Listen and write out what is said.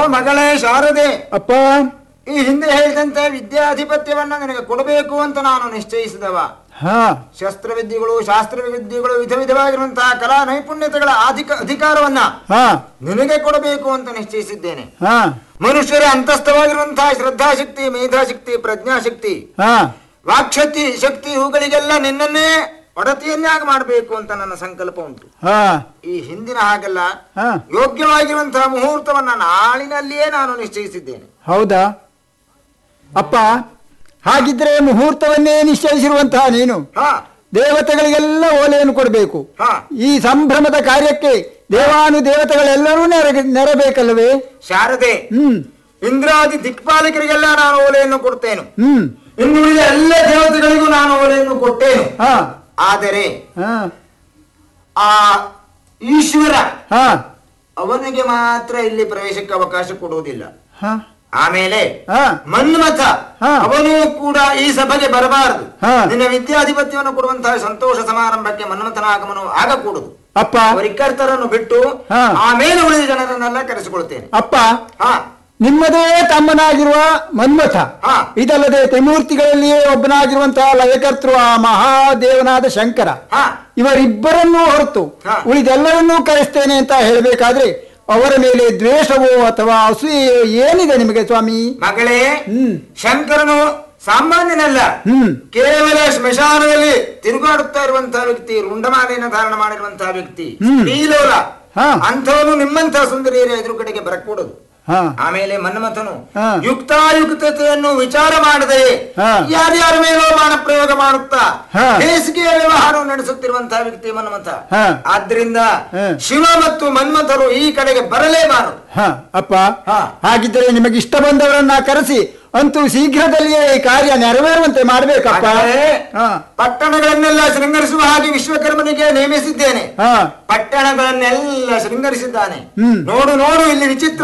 ಮಗಳೇ ಶಾರದೆ ಅಪ್ಪ ಈ ಹಿಂದೆ ಹೇಳಿದಂತೆ ವಿದ್ಯಾಧಿಪತ್ಯವನ್ನ ನಿನಗೆ ಕೊಡಬೇಕು ಅಂತ ನಾನು ನಿಶ್ಚಯಿಸಿದವ ಹಾ ಶಸ್ತ್ರವಿದ್ಯೆಗಳು ಶಾಸ್ತ್ರ ವಿದ್ಯೆಗಳು ವಿಧ ವಿಧವಾಗಿರುವಂತಹ ಕಲಾ ನೈಪುಣ್ಯತೆಗಳ ಅಧಿಕ ಅಧಿಕಾರವನ್ನ ಹಾ ನಿನಗೆ ಕೊಡಬೇಕು ಅಂತ ನಿಶ್ಚಯಿಸಿದ್ದೇನೆ ಹಾ ಮನುಷ್ಯರ ಅಂತಸ್ಥವಾಗಿರುವಂತಹ ಶ್ರದ್ಧಾಶಕ್ತಿ ಮೇಧಾಶಕ್ತಿ ಪ್ರಜ್ಞಾಶಕ್ತಿ ಹಾ ವಾಕ್ಶಕ್ತಿ ಶಕ್ತಿ ಇವುಗಳಿಗೆಲ್ಲ ನಿನ್ನನ್ನೇ ಒಡತಿಯನ್ನಾಗಿ ಮಾಡಬೇಕು ಅಂತ ನನ್ನ ಸಂಕಲ್ಪ ಉಂಟು ಹಾ ಈ ಹಿಂದಿನ ಹಾಗೆಲ್ಲ ಹಾ ಯೋಗ್ಯವಾಗಿರುವಂತಹ ಮುಹೂರ್ತವನ್ನ ನಾಳಿನಲ್ಲಿಯೇ ನಾನು ನಿಶ್ಚಯಿಸಿದ್ದೇನೆ ಹೌದಾ ಅಪ್ಪ ಹಾಗಿದ್ರೆ ಮುಹೂರ್ತವನ್ನೇ ನಿಶ್ಚಯಿಸಿರುವಂತಹ ನೀನು ಹಾ ದೇವತೆಗಳಿಗೆಲ್ಲ ಓಲೆಯನ್ನು ಕೊಡಬೇಕು ಹಾ ಈ ಸಂಭ್ರಮದ ಕಾರ್ಯಕ್ಕೆ ದೇವಾನು ದೇವತೆಗಳೆಲ್ಲರೂ ನೆರ ನೆರಬೇಕಲ್ಲವೇ ಶಾರದೆ ಹ್ಮ್ ಇಂದ್ರಾದಿ ದಿಕ್ಪಾಲಕರಿಗೆಲ್ಲ ನಾನು ಓಲೆಯನ್ನು ಕೊಡ್ತೇನೆ ಹ್ಮ್ ಇನ್ನುಳಿದ ಎಲ್ಲ ದೇವತೆಗಳಿಗೂ ನಾನು ಓಲೆಯನ್ನು ಕೊಟ್ಟೇನು ಹಾ ಆದರೆ ಹಾ ಆ ಈಶ್ವರ ಹಾ ಅವನಿಗೆ ಮಾತ್ರ ಇಲ್ಲಿ ಪ್ರವೇಶಕ್ಕೆ ಅವಕಾಶ ಕೊಡುವುದಿಲ್ಲ ಹಾ ಆಮೇಲೆ ಹಾ ಮನ್ಮಥ ಹಾ. ಅವನು ಕೂಡ ಈ ಸಭೆಗೆ ಬರಬಾರದು ಹಾ. ನಿನ್ನ ವಿದ್ಯಾಧಿಪತ್ಯವನ್ನು ಕೊಡುವಂತಹ ಸಂತೋಷ ಸಮಾರಂಭಕ್ಕೆ ಮನ್ಮಥನ ಆಗಮನ ಆಗಕೂಡದು ಅಪ್ಪ ಅವರಿಕ್ಕರ್ತರನ್ನು ಬಿಟ್ಟು ಹಾ. ಆಮೇಲೆ ಉಳಿದ ಜನರನ್ನೆಲ್ಲ ಕರೆಸಿಕೊಳ್ತೇನೆ ಅಪ್ಪ ಹಾ ನಿಮ್ಮದೇ ತಮ್ಮನಾಗಿರುವ ಮನ್ಮಥ ಹಾ. ಇದಲ್ಲದೆ ತ್ರಿಮೂರ್ತಿಗಳಲ್ಲಿಯೇ ಒಬ್ಬನಾಗಿರುವಂತಹ ಲಯಕರ್ತೃ ಆ ಮಹಾದೇವನಾದ ಶಂಕರ ಹಾ ಇವರಿಬ್ಬರನ್ನೂ ಹೊರತು ಹಾ. ಉಳಿದೆಲ್ಲರನ್ನೂ ಕರೆಸ್ತೇನೆ ಅಂತ ಹೇಳಬೇಕಾದ್ರೆ ಅವರ ಮೇಲೆ ದ್ವೇಷವೋ ಅಥವಾ ಅಸೂಯೆಯೋ ಏನಿದೆ ನಿಮಗೆ ಸ್ವಾಮಿ ಮಗಳೇ ಹ್ಮ್ ಶಂಕರನು ಸಾಮಾನ್ಯನಲ್ಲ ಹ್ಮ್ ಕೇವಲ ಸ್ಮಶಾನದಲ್ಲಿ ತಿರುಗಾಡುತ್ತಾ ಇರುವಂತಹ ವ್ಯಕ್ತಿ ರುಂಡಮಾಲೆಯನ್ನು ಧಾರಣ ಮಾಡಿರುವಂತಹ ವ್ಯಕ್ತಿ ಹ್ಮ್. ಸ್ತ್ರೀಲೋಲ ಹಾ. ಅಂಥವನು ನಿಮ್ಮಂತಹ ಸುಂದರಿಯರ ಎದುರು ಕಡೆಗೆ ಬರಕೂಡದು ಹಾ ಆಮೇಲೆ ಮನ್ಮಥನು ಹಾ. ಯುಕ್ತಾಯುಕ್ತತೆಯನ್ನು ವಿಚಾರ ಮಾಡದೆ ಹಾ. ಯಾರ್ಯಾರ ಮೇಲೋ ಬಾಣ ಪ್ರಯೋಗ ಮಾಡುತ್ತಾ ಹಾ. ಬೇಸಿಗೆಯ ವ್ಯವಹಾರವನ್ನು ನಡೆಸುತ್ತಿರುವಂತಹ ವ್ಯಕ್ತಿ ಮನ್ಮಥ ಹಾ. ಆದ್ರಿಂದ ಹಾ. ಶಿವ ಮತ್ತು ಮನ್ಮಥರು ಈ ಕಡೆಗೆ ಬರಲೇಬಾರದು ಹ ಅಪ್ಪ ಹಾ. ಹಾಗಿದ್ದರೆ ನಿಮಗೆ ಇಷ್ಟ ಬಂದವರನ್ನ ಕರೆಸಿ ಅಂತೂ ಶೀಘ್ರದಲ್ಲಿಯೇ ಈ ಕಾರ್ಯ ನೆರವೇರುವಂತೆ ಮಾಡಬೇಕಪ್ಪ ಹಾಗಾದರೆ ಹಾ ಪಟ್ಟಣಗಳನ್ನೆಲ್ಲ ಶೃಂಗರಿಸುವ ಹಾಗೆ ವಿಶ್ವಕರ್ಮನಿಗೆ ನೇಮಿಸಿದ್ದೇನೆ ಹಾ ಪಟ್ಟಣಗಳನ್ನೆಲ್ಲ ಶೃಂಗರಿಸಿದ್ದಾನೆ ಹ್ಮ್. ನೋಡು ನೋಡು ಇಲ್ಲಿ ವಿಚಿತ್ರ